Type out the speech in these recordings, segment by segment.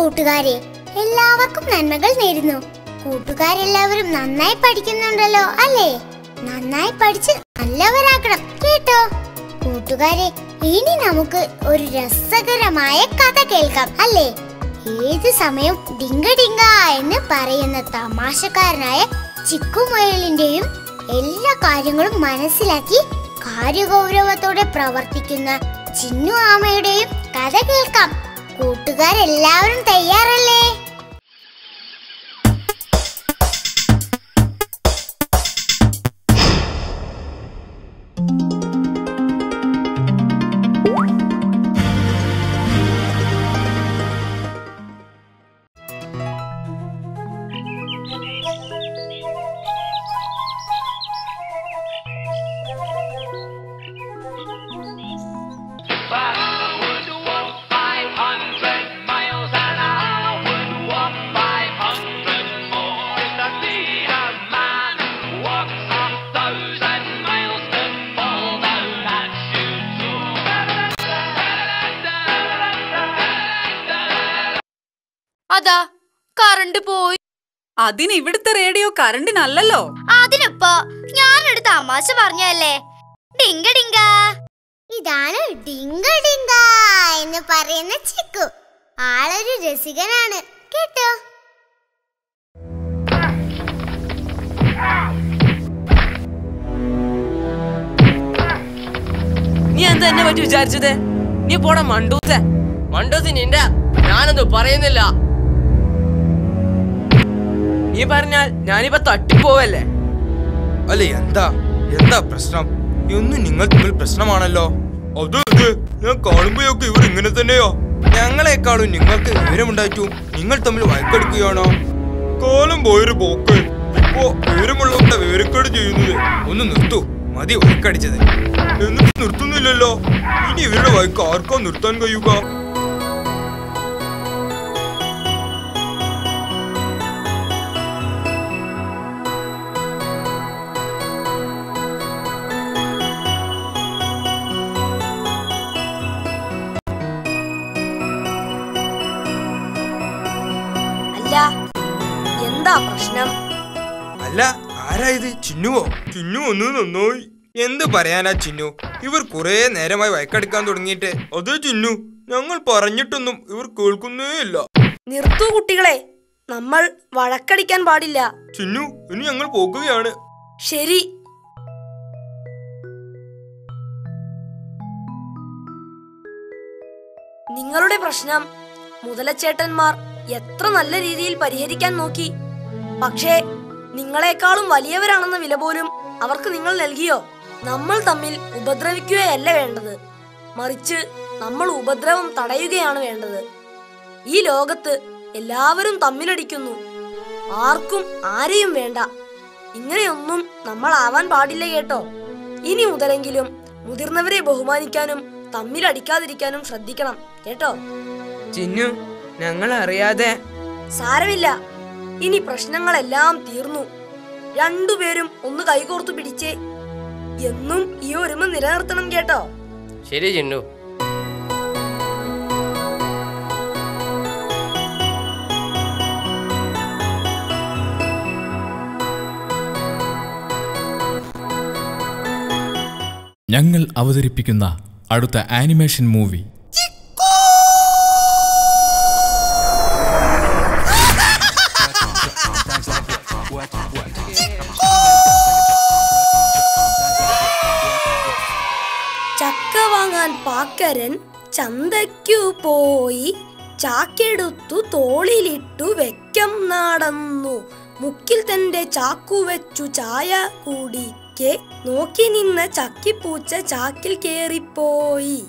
കൂട്ടുകാരെ എല്ലാവർക്കും നന്മകൾ നേരുന്നു കൂട്ടുകാരെല്ലാവരും നന്നായി പഠിക്കുന്നുണ്ടല്ലോ അല്ലേ നന്നായി പഠിച്ച് നല്ലവരാക്കണം കേട്ടോ കൂട്ടുകാരെ ഇനി നമുക്ക് ഒരു രസകരമായ കഥ കേൾക്കാം അല്ലേ ഏത് സമയം ഡിങ്ക ഡിങ്ക എന്ന് പറയുന്ന തമാശക്കാരനായ ചിക്കുമുയലിന്റെയും എല്ലാ കാര്യങ്ങളും മനസ്സിലാക്കി കാര്യഗൗരവത്തോടെ പ്രവർത്തിക്കുന്ന ചിന്നു ആമയുടെയും കഥ കേൾക്കാം കൂട്ടുകാരെല്ലാവരും തയ്യാറല്ലേ I would walk 500 miles and I would walk 500 more to see a man who walks a thousand miles to fall down at shoot. അതാ കറണ്ട് പോയി അതിന് ഇവിടുത്തെ റേഡിയോ കറണ്ടിനല്ലല്ലോ അതിനിപ്പോ ഞാനൊരു തമാശ പറഞ്ഞല്ലേ ഡിങ്ക ഡിങ്ക ഇതാണ് ഡിങ്ക ഡിങ്ക എന്ന് പറയുന്ന ചിക്കു ആളൊരു രസികനാണ് കേട്ടോ നീ എന്താ എന്നെ പറ്റി വിചാരിച്ചത് നീ പോടാ മണ്ടൂസെ മണ്ടൂസി നിന്റെ ഞാനൊന്നും പറയുന്നില്ല നീ പറഞ്ഞാൽ ഞാനിപ്പോ തട്ടിപ്പോവല്ലേ അല്ല എന്താ എന്താ പ്രശ്നം ഇതൊന്നും നിങ്ങൾ തമ്മിൽ പ്രശ്നമാണല്ലോ അത് അത് ഞാൻ കാണുമ്പോഴൊക്കെ ഇവർ ഇങ്ങനെ തന്നെയോ ഞങ്ങളെക്കാളും നിങ്ങൾക്ക് വിവരമുണ്ടായിട്ടു നിങ്ങൾ തമ്മിൽ വഴക്കടിക്കുകയാണോ കാലം പോയൊരു പോക്ക് ഇപ്പോ വിവരമുള്ളവരുടെ വിവരക്കേട് ചെയ്യുന്നത് ഒന്ന് നിർത്തൂ മതി വഴക്കടിച്ചത് എന്നിട്ട് നിർത്തുന്നില്ലല്ലോ ഇനി ഇവരുടെ വഴക്ക് ആർക്കാ നിർത്താൻ കഴിയുക അല്ല എന്താ പ്രശ്നം അല്ല ആരാ ഇത് ചിന്നുവോ ചിന്നു ഒന്ന് നന്നായി എന്ത് പറയാനാ ചിന്നു ഇവർ കുറെ നേരമായി വയക്കടിക്കാൻ തുടങ്ങിയിട്ട് അതേ ചിന്നു ഞങ്ങൾ പറഞ്ഞിട്ടൊന്നും ഇവർ കേൾക്കുന്നേ ഇല്ല നിർത്തൂ കുട്ടികളെ നമ്മൾ വഴക്കടിക്കാൻ പാടില്ല ചിന്നു ഇനി ഞങ്ങൾ പോകുകയാണ് ശരി നിങ്ങളുടെ പ്രശ്നം മുതലച്ചേട്ടന്മാർ എത്ര നല്ല രീതിയിൽ പരിഹരിക്കാൻ നോക്കി പക്ഷേ നിങ്ങളെക്കാളും വലിയവരാണെന്ന വില പോലും അവർക്ക് നിങ്ങൾ നൽകിയോ നമ്മൾ തമ്മിൽ ഉപദ്രവിക്കുകയല്ല വേണ്ടത് മറിച്ച് നമ്മൾ ഉപദ്രവം തടയുകയാണ് വേണ്ടത് ഈ ലോകത്ത് എല്ലാവരും തമ്മിലടിക്കുന്നു ആർക്കും ആരെയും വേണ്ട ഇങ്ങനെയൊന്നും നമ്മൾ ആവാൻ പാടില്ല കേട്ടോ ഇനി മുതലെങ്കിലും മുതിർന്നവരെ ബഹുമാനിക്കാനും തമ്മിലടിക്കാതിരിക്കാനും ശ്രദ്ധിക്കണം കേട്ടോ ചിന്നു ഞങ്ങൾ അറിയാതെ സാരമില്ല ഇനി പ്രശ്നങ്ങളെല്ലാം തീർന്നു രണ്ടുപേരും ഒന്ന് കൈകോർത്തു പിടിച്ചേ എന്നും ഈ ഒരുമ നിലനിർത്തണം കേട്ടോ ശരി ചിന്നു ഞങ്ങൾ അവതരിപ്പിക്കുന്ന അടുത്ത ആനിമേഷൻ മൂവി ചക്ക വാങ്ങാൻ പാക്കരൻ ചന്തയ്ക്കു പോയി ചാക്കെടുത്തു തോളിലിട്ടു വെക്കം നടന്നു മുക്കിൽ തന്റെ ചാക്കു വെച്ചു ചായ കുടിക്കെ നോക്കി നിന്ന ചക്കിപ്പൂച്ച ചാക്കിൽ കേറിപ്പോയി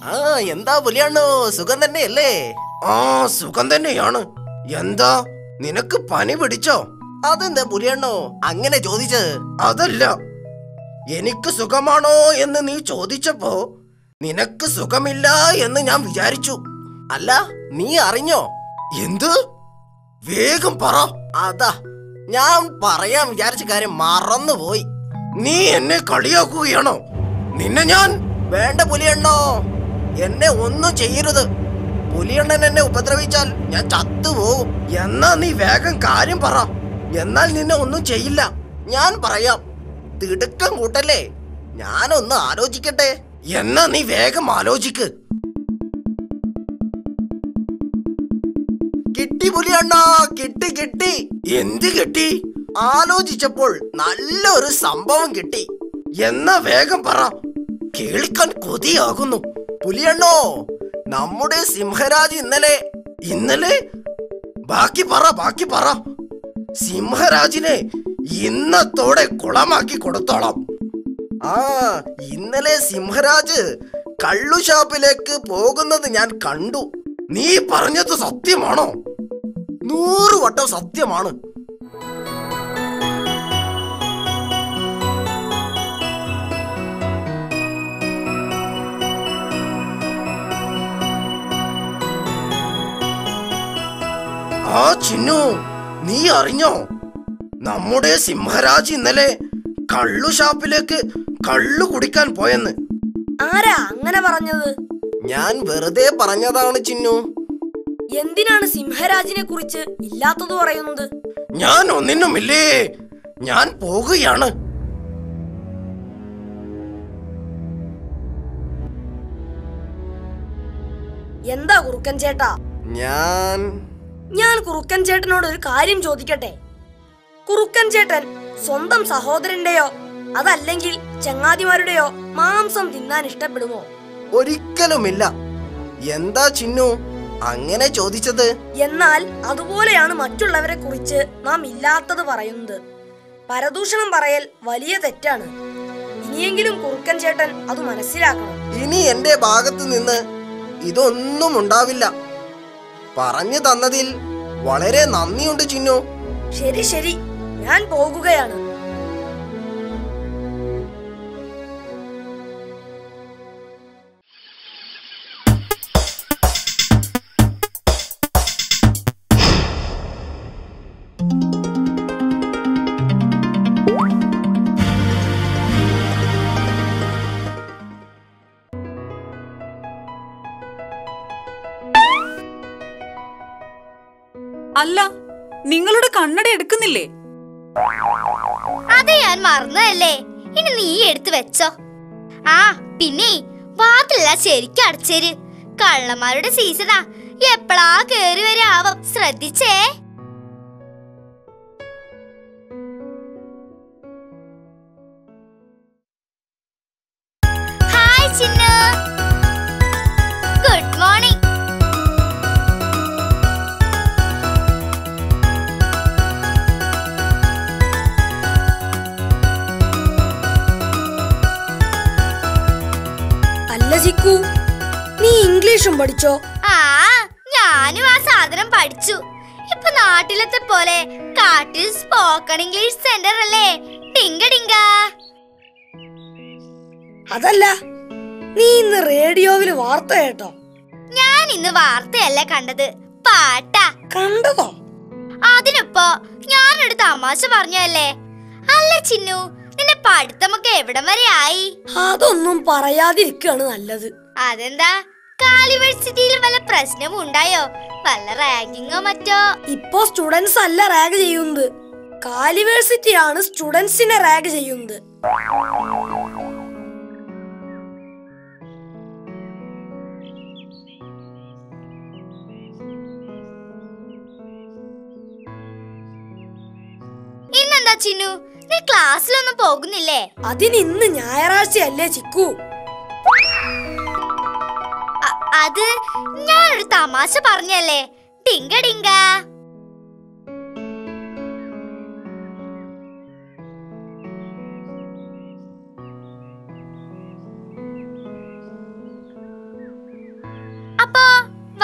ആ എന്താ പുലിയാണോ സുഖം തന്നെയല്ലേ ആ സുഖം തന്നെയാണ് എന്താ നിനക്ക് പനി പിടിച്ചോ അതെന്താ പുലിയണ്ണോ അങ്ങനെ ചോദിച്ചത് അതല്ല എനിക്ക് സുഖമാണോ എന്ന് നീ ചോദിച്ചപ്പോ നിനക്ക് സുഖമില്ല എന്ന് ഞാൻ വിചാരിച്ചു അല്ല നീ അറിഞ്ഞോ എന്ത് വേഗം പറ അതാ ഞാൻ പറയാൻ വിചാരിച്ച കാര്യം മറന്നുപോയി നീ എന്നെ കളിയാക്കുകയാണോ നിന്നെ ഞാൻ വേണ്ട പുലിയണ്ണോ എന്നെ ഒന്നും ചെയ്യരുത് പുലിയണ്ണൻ എന്നെ ഉപദ്രവിച്ചാൽ ഞാൻ ചത്തുപോകും എന്നാ നീ വേഗം കാര്യം പറ എന്നാൽ നിന്നെ ഒന്നും ചെയ്യില്ല ഞാൻ പറയാം തിടുക്കം കൂട്ടല്ലേ ഞാനൊന്ന് ആലോചിക്കട്ടെ എന്നാ നീ വേഗം ആലോചിക്ക് കിട്ടി പുലിയണ്ണ കിട്ടി കിട്ടി എന്ത് കിട്ടി ആലോചിച്ചപ്പോൾ നല്ലൊരു സംഭവം കിട്ടി എന്നാ വേഗം പറ കേൾക്കാൻ കൊതിയാകുന്നു പുലിയണ്ണോ നമ്മുടെ സിംഹരാജ് ഇന്നലെ ഇന്നലെ ബാക്കി പറ ബാക്കി പറ സിംഹരാജിനെ ഇന്നത്തോടെ കുളമാക്കി കൊടുത്തോളാം ആ ഇന്നലെ സിംഹരാജ് കള്ളു ഷാപ്പിലേക്ക് പോകുന്നത് ഞാൻ കണ്ടു നീ പറഞ്ഞത് സത്യമാണോ നൂറ് വട്ടം സത്യമാണ് ആ ചിന്നു നീ അറിഞ്ഞോ നമ്മുടെ സിംഹരാജ് ഇന്നലെ കള്ളു ഷാപ്പിലേക്ക് കള്ളു കുടിക്കാൻ പോയെന്ന് ആരാ അങ്ങനെ പറഞ്ഞത് ഞാൻ വെറുതെ പറഞ്ഞതാണ് ചിന്നു എന്തിനാണ് സിംഹരാജിനെ കുറിച്ച് ഇല്ലാത്തത് പറയുന്നത് ഞാൻ ഒന്നിനുമില്ലേ ഞാൻ പോകുകയാണ് എന്താ കുറുക്കൻ ചേട്ടാ ഞാൻ ഞാൻ കുറുക്കൻ ചേട്ടനോട് ഒരു കാര്യം ചോദിക്കട്ടെ കുറുക്കൻ ചേട്ടൻ സ്വന്തം സഹോദരന്റെയോ അതല്ലെങ്കിൽ ചങ്ങാതിമാരുടെയോ മാംസം തിന്നാൻ ഇഷ്ടപ്പെടുമോ ഒരിക്കലുമില്ല എന്താ ചിന്നു അങ്ങനെ ചോദിച്ചത് എന്നാൽ അതുപോലെയാണ് മറ്റുള്ളവരെ കുറിച്ച് നാം ഇല്ലാത്തത് പറയുന്നത് പരദൂഷണം പറയൽ വലിയ തെറ്റാണ് ഇനിയെങ്കിലും കുറുക്കൻ ചേട്ടൻ അത് മനസ്സിലാക്കണം ഇനി എന്റെ ഭാഗത്ത് നിന്ന് ഇതൊന്നും ഉണ്ടാവില്ല പറഞ്ഞു തന്നതിൽ വളരെ നന്ദിയുണ്ട് ചിന്നു ശരി ശരി ഞാൻ പോകുകയാണ് അല്ല നിങ്ങളുടെ കണ്ണട എടുക്കുന്നില്ലേ അത് ഞാൻ മറന്നതല്ലേ ഇനി നീ എടുത്തു വെച്ചോ ആ പിന്നെ വാതിലെല്ലാം ശരിക്കും അടച്ചേര് കള്ളന്മാരുടെ സീസണാ എപ്പോഴാ കേറി വരാവും ശ്രദ്ധിച്ചേ ഹായ് ചിന്നു ഗുഡ് മോർണിംഗ് അല്ല ചിക്കു നീ ഇംഗ്ലീഷും പഠിച്ചോ ആ ഞാനും ആ സാധനം പഠിച്ചു ഇപ്പൊ നാട്ടിലത്തെ പോലെ കാട്ടിൽ സ്പോക്കൺ ഇംഗ്ലീഷ് സെന്റർ അല്ലേ ഡിങ്ക ഡിങ്ക അതല്ല നീ ഇന്ന് റേഡിയോവിൽ വാർത്ത കേട്ടോ ഞാൻ ഇന്ന് വാർത്തയല്ല കണ്ടത് പാട്ടാ കണ്ടതോ അതിനിപ്പോ ഞാനൊരു തമാശ പറഞ്ഞല്ലേ അല്ല ചിന്നു നിന്റെ പഠിത്തമൊക്കെ എവിടം വരെ ആയി അതൊന്നും പറയാതിരിക്കാണ് നല്ലത് അതെന്താ കാലിവേഴ്സിറ്റിയിൽ വല്ല പ്രശ്നവും ഉണ്ടായോ വല്ല റാങ്കിങ്ങോ മറ്റോ ഇപ്പോ സ്റ്റുഡൻസ് അല്ല റാഗ് ചെയ്യുന്നത് കാലിവേഴ്സിറ്റിയാണ് സ്റ്റുഡൻസിനെ റാഗ് ചെയ്യുന്നത് ഇന്നെന്താ ചിന്നു നീ ക്ലാസ്സിലൊന്നും പോകുന്നില്ലേ അതിന് ഇന്ന് ഞായറാഴ്ചയല്ലേ ചിക്കു അ- അത് ഞാനൊരു തമാശ പറഞ്ഞല്ലേ ഡിങ്ക ഡിങ്ക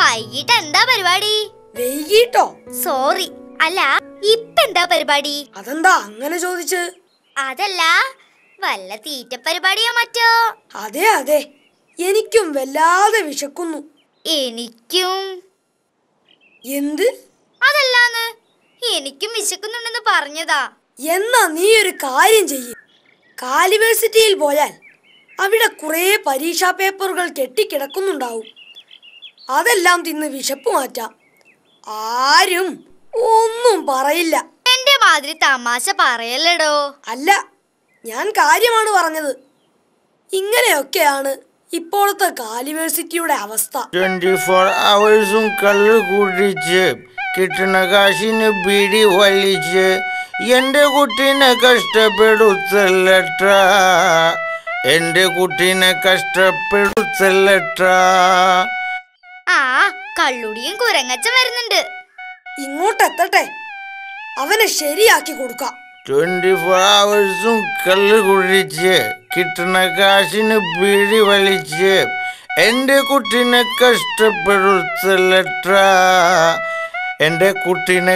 വൈകിട്ട് എന്താ പരിപാടി വൈകിട്ടോ സോറി അല്ല ഇപ്പെന്താ പരിപാടി അതെന്താ അങ്ങനെ ചോദിച്ച് അതല്ല വല്ല തീറ്റ പരിപാടിയോ മറ്റോ അതെ അതെ എനിക്കും വല്ലാതെ വിശക്കുന്നു എനിക്കും എന്ത് അതല്ലാന്ന് എനിക്കും വിശക്കുന്നുണ്ടെന്ന് പറഞ്ഞതാ എന്നാ നീ ഒരു കാര്യം ചെയ്യ് കാലിവേഴ്സിറ്റിയിൽ പോയാൽ അവിടെ കുറേ പരീക്ഷാ പേപ്പറുകൾ കെട്ടിക്കിടക്കുന്നുണ്ടാവും അതെല്ലാം തിന്ന് വിശപ്പ് മാറ്റാം ആരും ഒന്നും പറയില്ല എന്റെ മാതിരി തമാശ പറയല്ലടോ അല്ല ഞാൻ കാര്യമാണ് പറഞ്ഞത് ഇങ്ങനെയൊക്കെയാണ് ഇപ്പോഴത്തെ കാലിവേഴ്സിറ്റിയുടെ അവസ്ഥ ട്വന്റി ഫോർ അവേഴ്സും കള്ള് കുടിച്ച് കിട്ടണ കാശിന് ബീഡി വലിച്ച് എന്റെ കുട്ടീനെ കഷ്ടപ്പെടുത്തല്ലട്ട എന്റെ കുട്ടീനെ കഷ്ടപ്പെടുത്തല്ലട്ട ആ കള്ളുടിയും കുരങ്ങച്ചൻ വരുന്നുണ്ട് ഇങ്ങോട്ടെത്തട്ടെ അവനെ ശരിയാക്കി കൊടുക്കാം ട്വന്റി ഫോർ അവേഴ്സും കള്ള് കുടിച്ച് കിട്ടണ കാശിന് ബീഡി വലിച്ച് എന്റെ കുട്ടീനെ കഷ്ടപ്പെടുത്തല്ലട്ട എന്റെ കുട്ടീനെ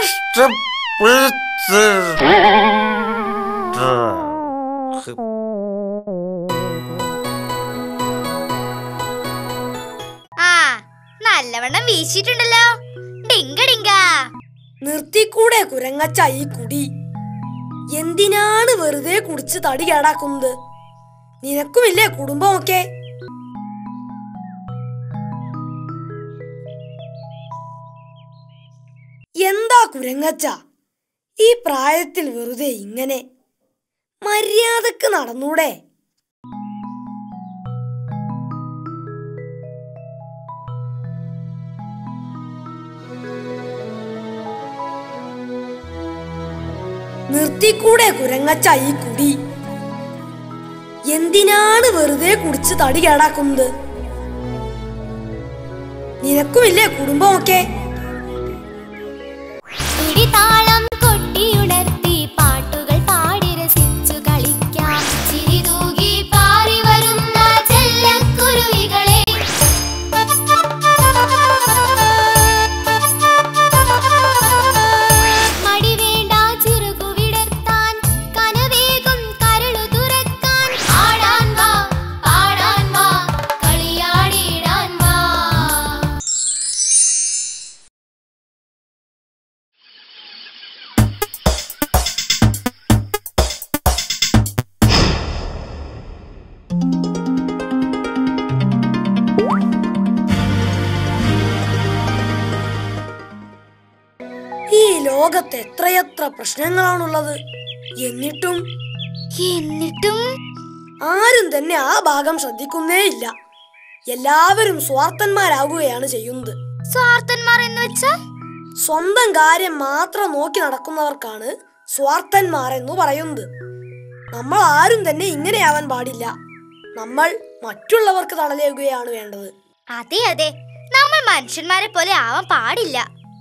കഷ്ടപ്പെടുത്ത ആ നല്ലവണ്ണം വീശിയിട്ടുണ്ടല്ലോ ഡിങ്ക ഡിങ്ക നിർത്തിക്കൂടെ കുരങ്ങച്ച ഈ കുടി എന്തിനാണ് വെറുതെ കുടിച്ച് തടി കേടാക്കുന്നത് നിനക്കുമില്ലേ കുടുംബമൊക്കെ എന്താ കുരങ്ങച്ച ഈ പ്രായത്തിൽ വെറുതെ ഇങ്ങനെ മര്യാദക്ക് നടന്നൂടെ നിർത്തിക്കൂടെ കുരങ്ങച്ച ഈ കുടി എന്തിനാണ് വെറുതെ കുടിച്ച് തടി കേടാക്കുന്നത് നിനക്കുമില്ലേ കുടുംബമൊക്കെ ഇടിതാളം കൊട്ടിയുണർത്തി പാട്ടുകൾ പാടി രസിച്ചു കളിക്കാം ചിരി തൂകി പാറി വരുന്ന ചെല്ലക്കുരുവികളെ മടി വേണ്ട ചിറുകു വിടർത്താൻ കനവേകും കരളു തുറക്കാൻ ആടാൻ വാ പാടാൻ വാ കളിയാടിടാൻ വാ ഈ ലോകത്ത് എത്രയെത്ര പ്രശ്നങ്ങളാണുള്ളത് എന്നിട്ടും എന്നിട്ടും ആരും തന്നെ ആ ഭാഗം ശ്രദ്ധിക്കുന്നേ ഇല്ല എല്ലാവരും സ്വാർത്ഥന്മാരാകുകയാണ് ചെയ്യുന്നത് സ്വാർത്ഥന്മാർ എന്ന് വെച്ചാൽ സ്വന്തം കാര്യം മാത്രം നോക്കി നടക്കുന്നവർക്കാണ് സ്വാർത്ഥന്മാർ എന്ന് പറയുന്നത് നമ്മൾ ആരും തന്നെ ഇങ്ങനെയാവാൻ പാടില്ല നമ്മൾ മറ്റുള്ളവർക്ക് തണലേകുകയാണ് വേണ്ടത് അതെ അതെ നമ്മൾ മനുഷ്യന്മാരെ പോലെ ആവാൻ പാടില്ല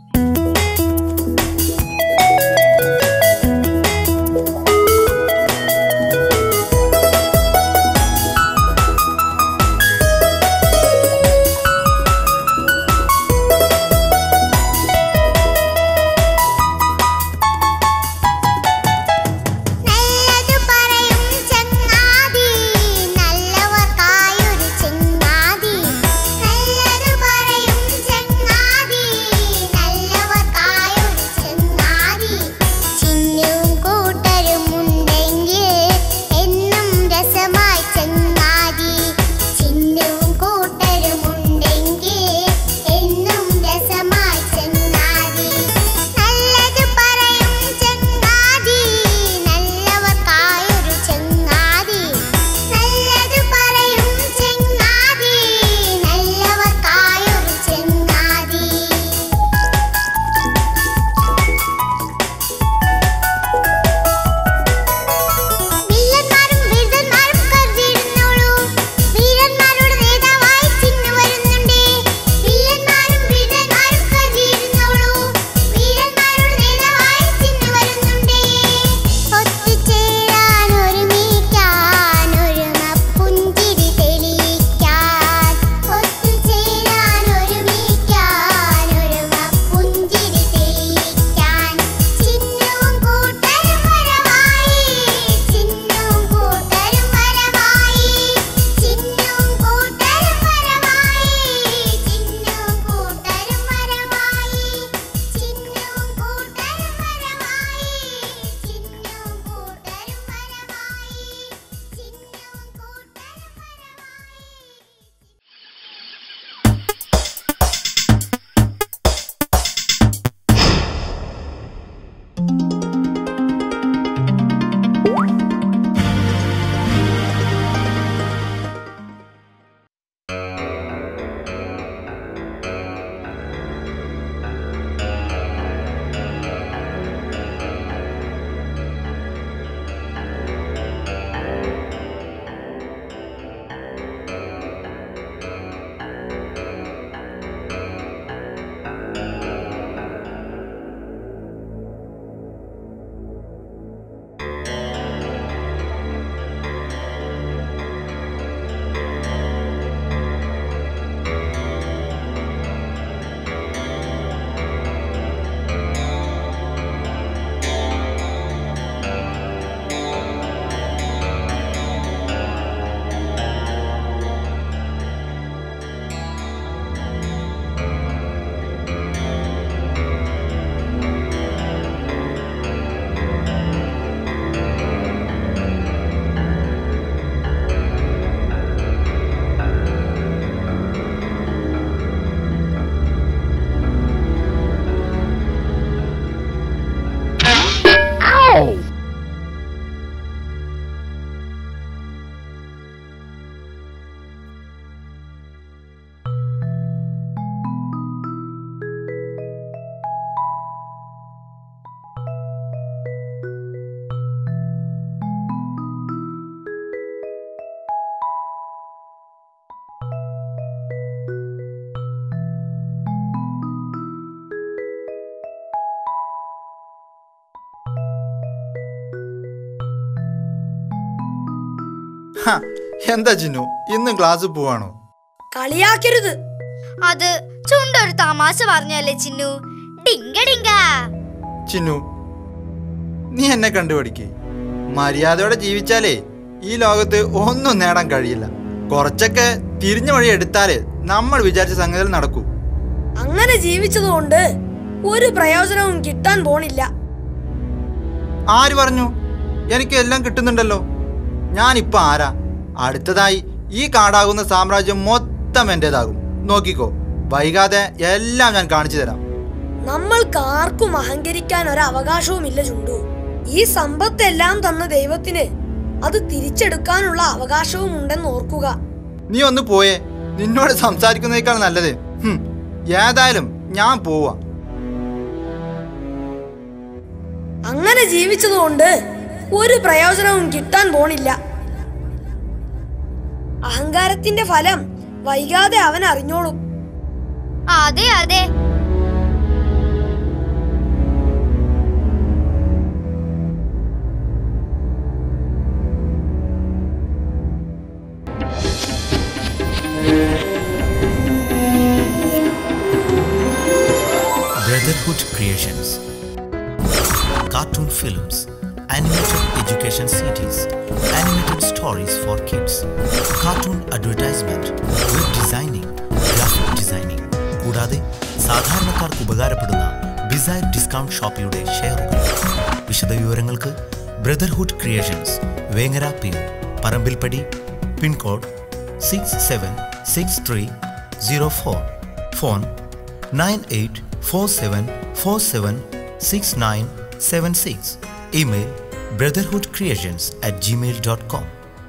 നല്ലതു പറയും ചങ്ങാതി നല്ലവർക്കായൊരു ചങ്ങാതി നല്ലതു പറയും ചങ്ങാതി ഹ, എന്താ ചിന്നു ഇന്നും ക്ലാസ് പോവാണോ കളിയാക്കരുത് അത് ചുണ്ടൊരു തമാശ പറഞ്ഞല്ലേ ചിന്നു ഡിങ്ക ഡിങ്ക ചിന്നു നീ എന്നെ കണ്ടുപിടിക്കേ മര്യാദയോടെ ജീവിച്ചാലേ ഈ ലോകത്ത് ഒന്നും നേടാൻ കഴിയില്ല കുറച്ചൊക്കെ തിരിഞ്ഞ വഴി എടുത്താലേ നമ്മൾ വിചാരിച്ച സംഗതികൾ നടക്കൂ അങ്ങനെ ജീവിച്ചതുകൊണ്ട് ഒരു പ്രയോജനവും കിട്ടാൻ പോണില്ല ആര് പറഞ്ഞു എനിക്ക് എല്ലാം കിട്ടുന്നുണ്ടല്ലോ ഞാനിപ്പോ ആരാ അടുത്തതായി ഈ കാടാകുന്ന സാമ്രാജ്യം മൊത്തം എന്റേതാകും നോക്കിക്കോ വൈകാതെ എല്ലാം ഞാൻ കാണിച്ചു തരാം നമ്മൾക്ക് ആർക്കും അഹങ്കരിക്കാൻ ഒരു അവകാശവുമില്ല ചുണ്ടു ഈ സമ്പത്തെല്ലാം തന്ന ദൈവത്തിന് അത് തിരിച്ചെടുക്കാനുള്ള അവകാശവും ഉണ്ടെന്ന് ഓർക്കുക നീ ഒന്ന് പോയേ നിന്നോട് സംസാരിക്കുന്നതിനേക്കാൾ നല്ലത് ഹും, ഏതായാലും ഞാൻ പോവാ അങ്ങനെ ജീവിച്ചതുകൊണ്ട് ഒരു പ്രയോജനവും കിട്ടാൻ പോണില്ല അഹങ്കാരത്തിന്റെ ഫലം വൈകാതെ അവൻ അറിഞ്ഞോളും അതെ അതെ Brotherhood Creations Cartoon films, animated education CDs, animated stories for kids, cartoon advertisement, web designing, graphic designing, കൂടാതെ സാധാരണക്കാർക്ക് ഉപകാരപ്പെടുന്ന ഡിസൈർ ഡിസ്കൗണ്ട് ഷോപ്പിയുടെ ഷെയറുകൾ വിശദവിവരങ്ങൾക്ക് brotherhood creations Vengara P O, Parambilpadi pincode six seven six three zero four phone nine eight four seven four seven six nine seven six email brotherhood creations at gmail dot com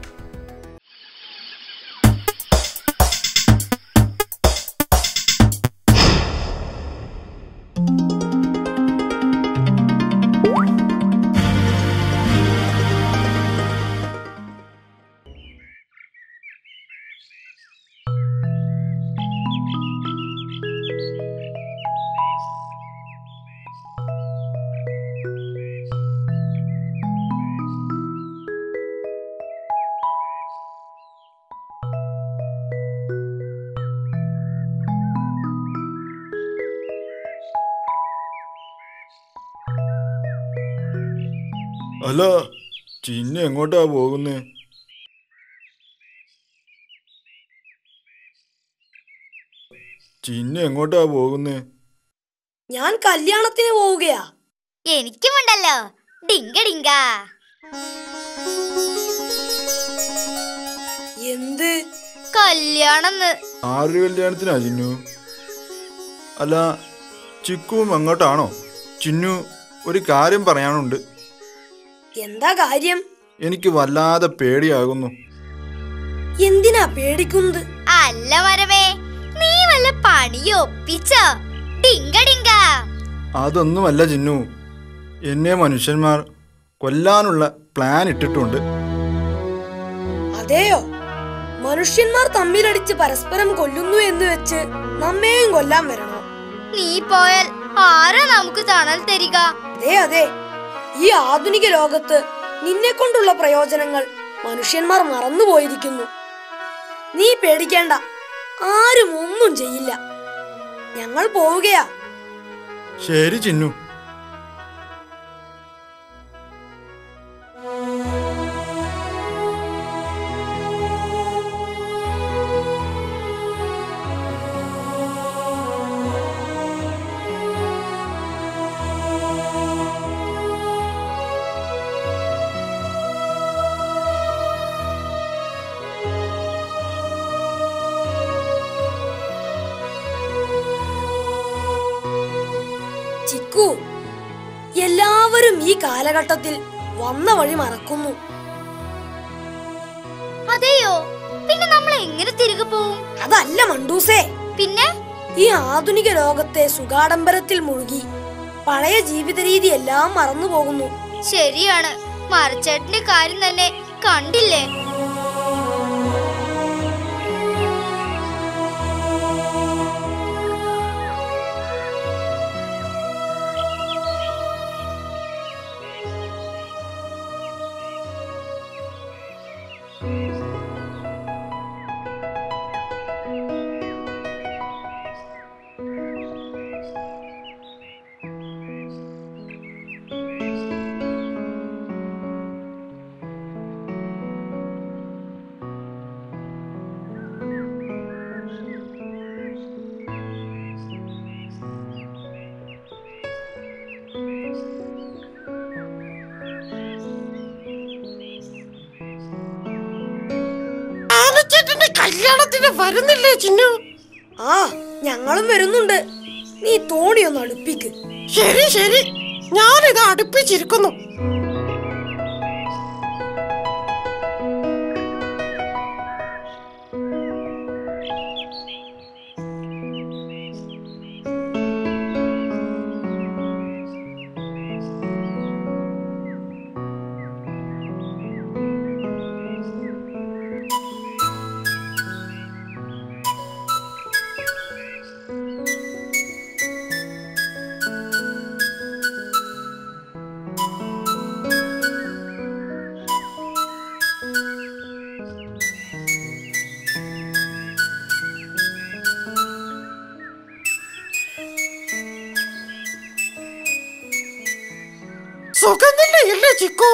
അല്ല ചിന്ന എങ്ങോട്ടാ പോകുന്നേ ചിന്ന എങ്ങോട്ടാ പോകുന്നേ ഞാൻ കല്യാണത്തിന് പോവുകയാ എനിക്കുമുണ്ടല്ലോ ഡിങ്ക ഡിങ്ക എന്ത് കല്യാണം ആരുടെ കല്യാണത്തിനാ ചിന്നു അല്ല ചിക്കുവും എങ്ങോട്ടാണോ ചിന്നു ഒരു കാര്യം പറയാനുണ്ട് എന്താ കാര്യം എനിക്ക് വല്ലാതെ പേടിയാകുന്നു എന്തിനാ പേടിക്കുന്നത് അല്ല മരമേ നീ വല്ല പണിയോ ഒപ്പിച്ചോ ഡിങ്ക ഡിങ്ക അതൊന്നുമല്ല ചിന്നു എന്നെ മനുഷ്യന്മാർ കൊല്ലാനുള്ള പ്ലാൻ ഇട്ടിട്ടുണ്ട് അതെയോ മനുഷ്യന്മാർ തമ്മിലടിച്ച് പരസ്പരം കൊല്ലുന്നു എന്ന് വെച്ച് നമ്മെയും കൊല്ലാൻ വരണോ നീ പോയാൽ ആരാ നമുക്ക് തണൽ തരിക അതെ അതെ ഈ ആധുനിക ലോകത്ത് നിന്നെ കൊണ്ടുള്ള പ്രയോജനങ്ങൾ മനുഷ്യന്മാർ മറന്നുപോയിരിക്കുന്നു നീ പേടിക്കേണ്ട ആരും ഒന്നും ചെയ്യില്ല ഞങ്ങൾ പോവുകയാ ശരി ചിന്നു ചിക്കു എല്ലാവരും ഈ കാലഘട്ടത്തിൽ വന്ന വഴി മറക്കുന്നു അതെയോ പിന്നെ നമ്മൾ എങ്ങനെ തിരികെ പോവും അതല്ല മണ്ടൂസേ പിന്നെ ഈ ആധുനിക ലോകത്തെ സുഖാഡംബരത്തിൽ മുഴുകി പഴയ ജീവിത രീതി എല്ലാം മറന്നു പോകുന്നു ശരിയാണ് മരച്ചേട്ടന്റെ കാര്യം തന്നെ കണ്ടില്ലേ കല്യാണത്തിന് വരുന്നില്ലേ ചിന്നു ആ ഞങ്ങളും വരുന്നുണ്ട് നീ തോണി ഒന്ന് അടുപ്പിക്ക് ശരി ശരി ഞാനിത് അടുപ്പിച്ചിരിക്കുന്നു സുഖം തന്നെയല്ലേ ചിക്കു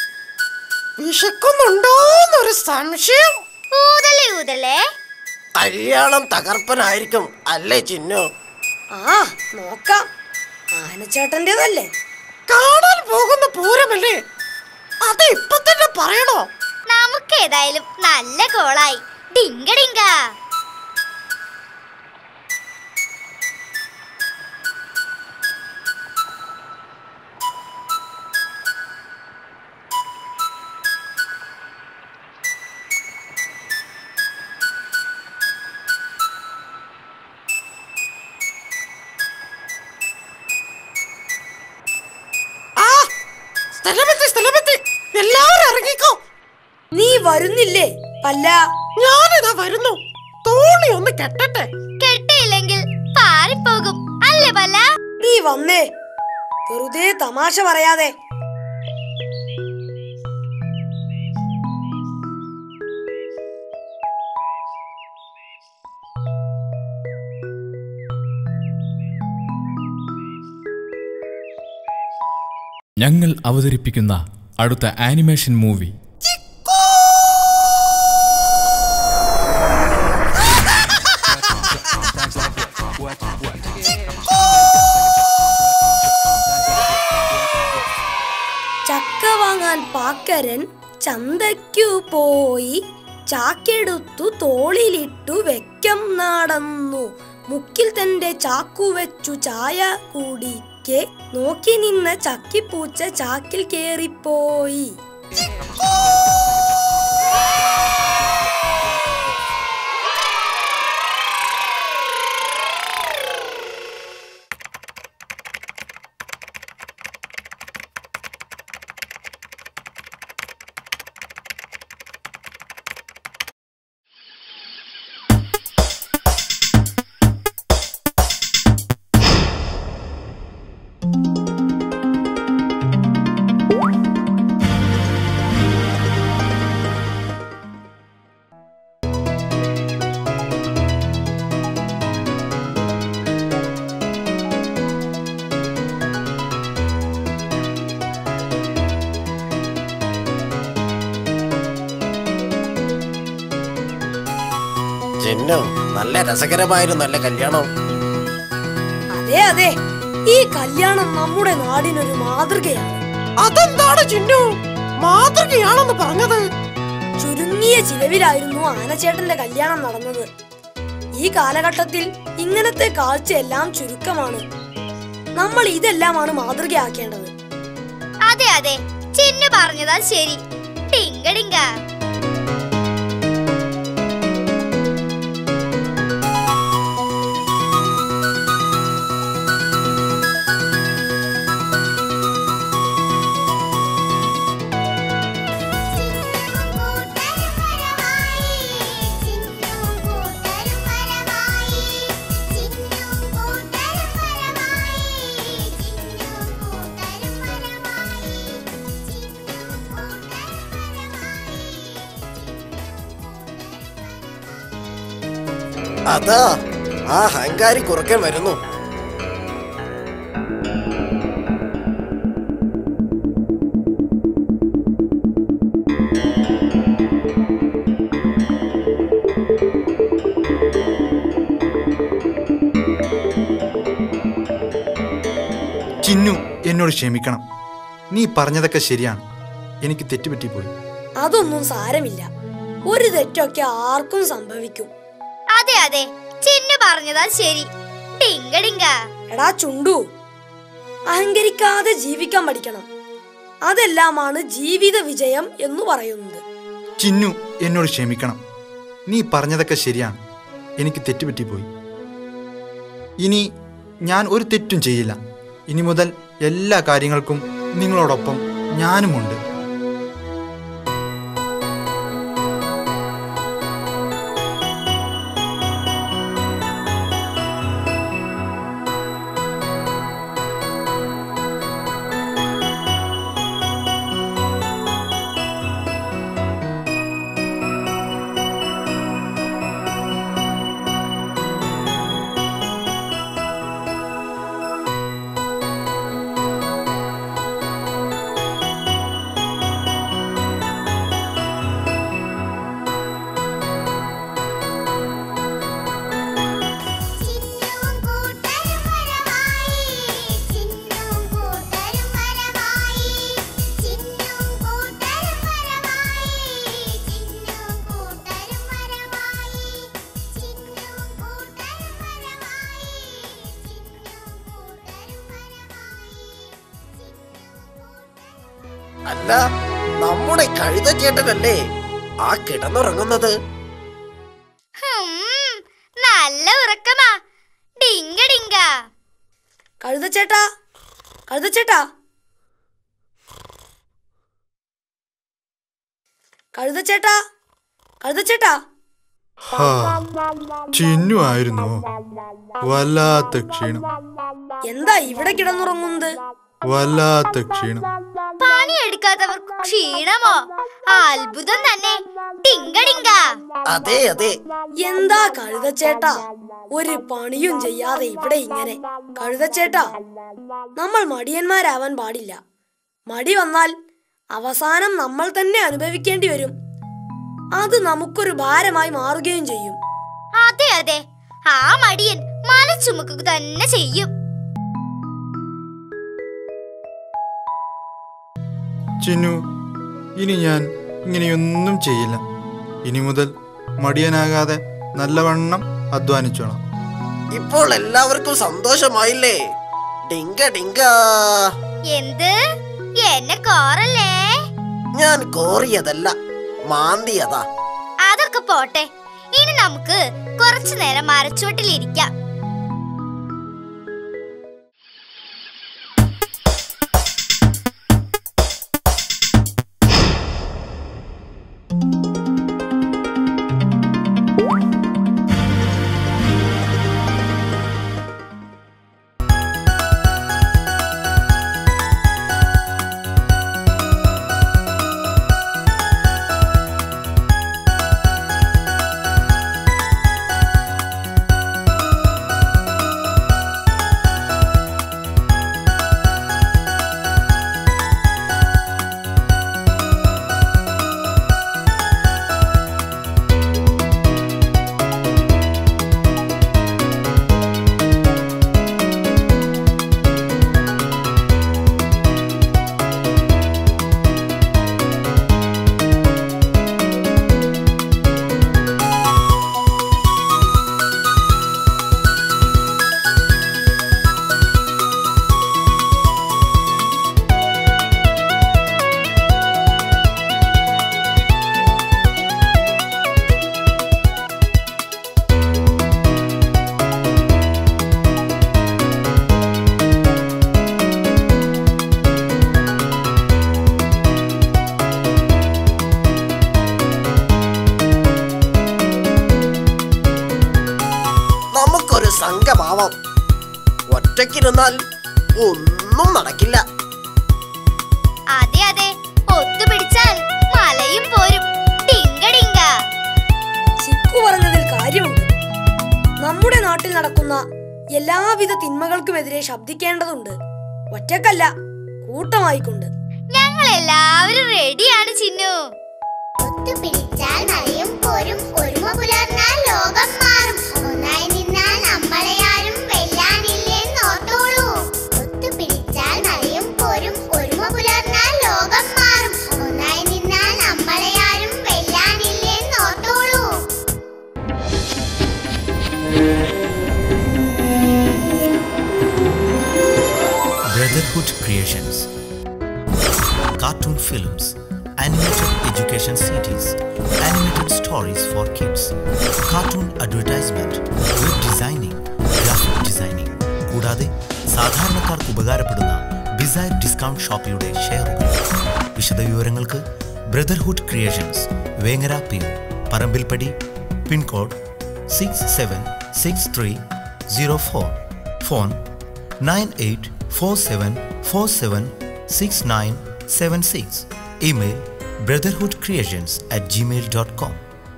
വിശക്കുന്നുണ്ടോന്നൊരു സംശയം ഊതലേ ഊതലേ കല്യാണം തകർപ്പനായിരിക്കും അല്ലേ ചിന്നു ആ നോക്കാം ആനച്ചേട്ടൻ്റെതല്ലേ കാണാൻ പോകുന്ന പൂരമല്ലേ അത് ഇപ്പൊ തന്നെ പറയണോ നമുക്ക് ഏതായാലും നല്ല കോളായി ഡിങ്ക ഡിങ്ക ആ സ്ഥലമെത്തി സ്ഥലമെത്തി എല്ലാവരും ഇറങ്ങിക്കോ നീ വരുന്നില്ലേ പല്ല ഞാനിതാ വരുന്നു തോണി ഒന്ന് കെട്ടട്ടെ കെട്ടിയില്ലെങ്കിൽ പാറിപ്പോകും അല്ലേ പല്ല നീ വന്നേ വെറുതെ തമാശ പറയാതെ ഞങ്ങൾ അവതരിപ്പിക്കുന്ന അടുത്ത ആനിമേഷൻ മൂവി ചക്ക വാങ്ങാൻ പാക്കരൻ ചന്തയ്ക്കു പോയി ചാക്കെടുത്തു തോളിലിട്ടു വെക്കം നടന്നു മുക്കിൽ തന്റെ ചാക്കു വെച്ചു ചായ കുടിക്കെ നോക്കി നിന്ന ചക്കിപ്പൂച്ച ചാക്കിൽ കേറിപ്പോയി ചിന്നു നല്ല രസകരമായിരുന്നു അല്ലേ കല്യാണം അതെ അതെ ഈ കല്യാണം നമ്മുടെ നാടിനൊരു മാതൃകയാണ് അതെന്താണ് ചിന്നു മാതൃകയാണെന്ന് പറഞ്ഞത് ചുരുങ്ങിയ ചിലവിലായിരുന്നു ആനച്ചേട്ടന്റെ കല്യാണം നടന്നത് ഈ കാലഘട്ടത്തിൽ ഇങ്ങനത്തെ കാഴ്ചയെല്ലാം ചുരുക്കമാണ് നമ്മൾ ഇതെല്ലാമാണ് മാതൃകയാക്കേണ്ടത് അതെ അതെ ചിന്നു പറഞ്ഞതാ ശരി ഡിങ്ക ഡിങ്ക അതാ ആ ഹങ്കാരി കുറുക്കൻ വരുന്നു ചിന്നു എന്നോട് ക്ഷമിക്കണം നീ പറഞ്ഞതൊക്കെ ശരിയാണ് എനിക്ക് തെറ്റുപറ്റിപ്പോയി അതൊന്നും സാരമില്ല ഒരു തെറ്റൊക്കെ ആർക്കും സംഭവിക്കും അതെ അതെ ചിന്നു പറഞ്ഞതാ ശരി ഡിങ്ക ഡിങ്ക എടാ ചുണ്ടു അഹങ്കരിക്കാതെ ജീവിക്കാൻ പഠിക്കണം അതെല്ലാമാണ് ജീവിത വിജയം എന്ന് പറയുന്നത് ചിന്നു എന്നോട് ക്ഷമിക്കണം നീ പറഞ്ഞതൊക്കെ ശരിയാണ് എനിക്ക് തെറ്റുപറ്റിപ്പോയി ഇനി ഞാൻ ഒരു തെറ്റും ചെയ്യില്ല ഇനി മുതൽ എല്ലാ കാര്യങ്ങൾക്കും നിങ്ങളോടൊപ്പം ഞാനുമുണ്ട് അല്ല നമ്മുടെ കഴുതച്ചേട്ടനല്ലേ ആ കിടന്നുറങ്ങുന്നത് ഹും, നല്ല ഉറക്കമാ ഡിങ്ക ഡിങ്ക കഴുതച്ചേട്ടാ കഴുതച്ചേട്ടാ കഴുതച്ചേട്ടാ കഴുതച്ചേട്ടാ ഹാ, ചിന്നു ആയിരുന്നോ വല്ലാത്ത ക്ഷീണം എന്താ ഇവിടെ കിടന്നുറങ്ങുന്നത് വല്ലാത്ത ക്ഷീണം പണിയെടുക്കാത്തവർക്ക് ക്ഷീണമോ അത്ഭുതം തന്നെ ഡിങ്ക ഡിങ്ക അതെ അതെ എന്താ കഴുതച്ചേട്ടാ ഒരു പണിയും ചെയ്യാതെ ഇവിടെ ഇങ്ങനെ കഴുതച്ചേട്ടാ നമ്മൾ മടിയന്മാരാവാൻ പാടില്ല മടി വന്നാൽ അവസാനം നമ്മൾ തന്നെ അനുഭവിക്കേണ്ടി വരും അത് നമുക്കൊരു ഭാരമായി മാറുകയും ചെയ്യും അതെ അതെ ആ മടിയൻ മല ചുമക്കുക തന്നെ ചെയ്യും ചിന്നു ഇനി ഞാൻ ഇങ്ങനെയൊന്നും ചെയ്യില്ല ഇനി മുതൽ മടിയനാകാതെ നല്ലവണ്ണം അധ്വാനിച്ചോണം ഇപ്പോൾ എല്ലാവർക്കും സന്തോഷമായില്ലേ ഡിങ്ക ഡിങ്ക എന്ത് എന്നെ കോറല്ലേ ഞാൻ കോറിയതല്ല മാന്തിയതാ അതൊക്കെ പോട്ടെ ഇനി നമുക്ക് കുറച്ചു നേരം മരച്ചുവട്ടിലിരിക്കാം നമുക്കൊരു സംഘമാവാം ഒറ്റയ്ക്കിരുന്നാൽ ഒന്നും നടക്കില്ല അതെ അതെ ഒത്തുപിടിച്ചാൽ മലയും പോരും ഡിങ്ക ഡിങ്ക ചിക്കു പറഞ്ഞതിൽ കാര്യമുണ്ട് നമ്മുടെ നാട്ടിൽ നടക്കുന്ന എല്ലാവിധ തിന്മകൾക്കുമെതിരെ ശബ്ദിക്കേണ്ടതുണ്ട് ഒറ്റക്കല്ല കൂട്ടമായിക്കൊണ്ട് ഞങ്ങൾ എല്ലാവരും റെഡിയാണ് ചിന്നു ഒത്തുപിടിച്ചാൽ മലയും പോരും ഒരുമ പുലർന്നാൽ ലോകം മാറും ഒന്നായി നിന്നാൽ നമ്മളെ ആരും വെല്ലാനില്ലെന്ന് ഓർത്തോളൂ ഒത്തുപിടിച്ചാൽ മലയും പോരും ഒരുമ പുലർന്നാൽ ലോകം മാറും ഒന്നായി നിന്നാൽ നമ്മളെ ആരും വെല്ലാനില്ലെന്ന് films, animated education CDs, animated stories for kids, cartoon advertisement, web designing, graphic designing, കൂടാതെ സാധാരണക്കാർക്ക് ഉപകാരപ്പെടുന്ന ഡിസൈർ ഡിസ്കൗണ്ട് ഷോപ്പിയുടെ ഷെയറുകൾ വിശദവിവരങ്ങൾക്ക് brotherhood creations Vengara P O Parambilpadi pincode six seven six three zero four phone nine eight four seven four seven six nine seven six email brotherhood creations at gmail dot com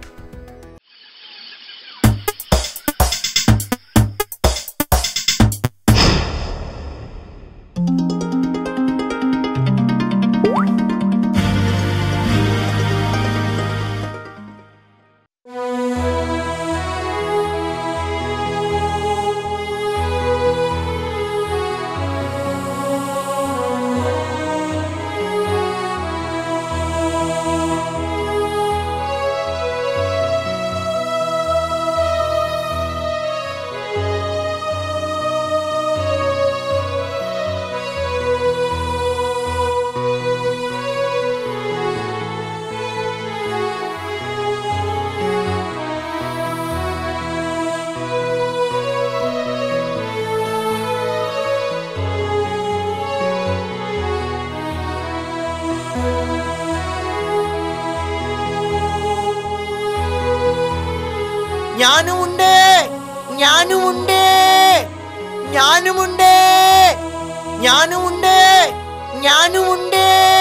ഞാനുമുണ്ട് ഞാനുമുണ്ട് ഞാനുമുണ്ട് ഞാനുമുണ്ട് ഞാനുമുണ്ട്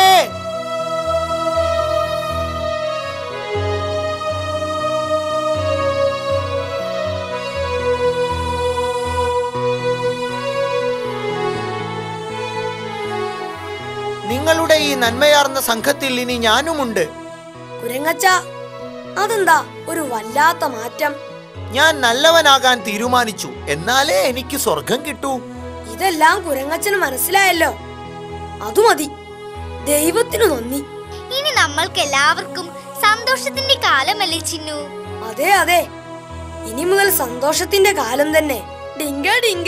നിങ്ങളുടെ ഈ നന്മയാർന്ന സംഘത്തിൽ ഇനി ഞാനുമുണ്ട് കുരങ്ങച്ച അതെന്താ ഒരു വല്ലാത്ത മാറ്റം ഞാൻ നല്ലവനാകാൻ തീരുമാനിച്ചു എന്നാലേ എനിക്ക് സ്വർഗം കിട്ടൂ ഇതെല്ലാം കുരങ്ങച്ചന് മനസ്സിലായല്ലോ അതു മതി ദൈവത്തിനു നന്ദി ഇനി നമ്മൾക്ക് എല്ലാവർക്കും സന്തോഷത്തിന്റെ കാലമല്ലേ ചിന്നു അതെ അതെ ഇനി മുതൽ സന്തോഷത്തിന്റെ കാലം തന്നെ ഡിങ്ക ഡിങ്ക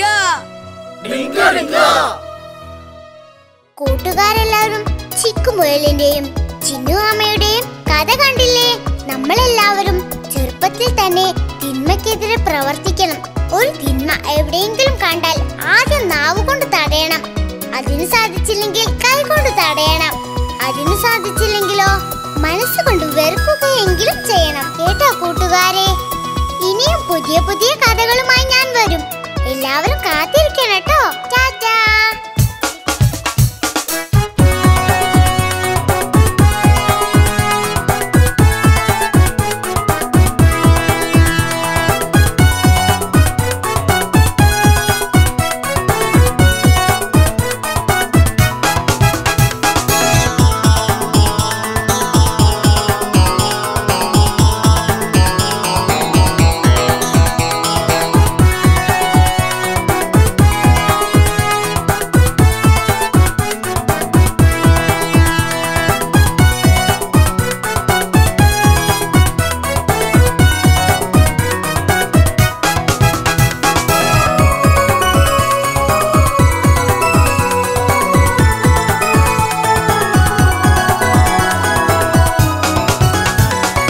കൂട്ടുകാരെല്ലാവരും ചിക്കുമുയലിന്റെയും ചിന്നു അമ്മയുടെയും കഥ കണ്ടില്ലേ നമ്മളെല്ലാവരും ചെറുപ്പത്തിൽ തന്നെ തിന്മയ്ക്കെതിരെ പ്രവർത്തിക്കണം ഒരു തിന്മ എവിടെയെങ്കിലും കണ്ടാൽ ആദ്യം നാവ് കൊണ്ട് തടയണം അതിന് സാധിച്ചില്ലെങ്കിൽ കൈ കൊണ്ട് തടയണം അതിന് സാധിച്ചില്ലെങ്കിലോ മനസ്സുകൊണ്ട് വെറുക്കുകയെങ്കിലും ചെയ്യണം കേട്ടോ കൂട്ടുകാരെ ഇനിയും പുതിയ പുതിയ കഥകളുമായി ഞാൻ വരും എല്ലാവരും കാത്തിരിക്കണം കേട്ടോ ടാറ്റാ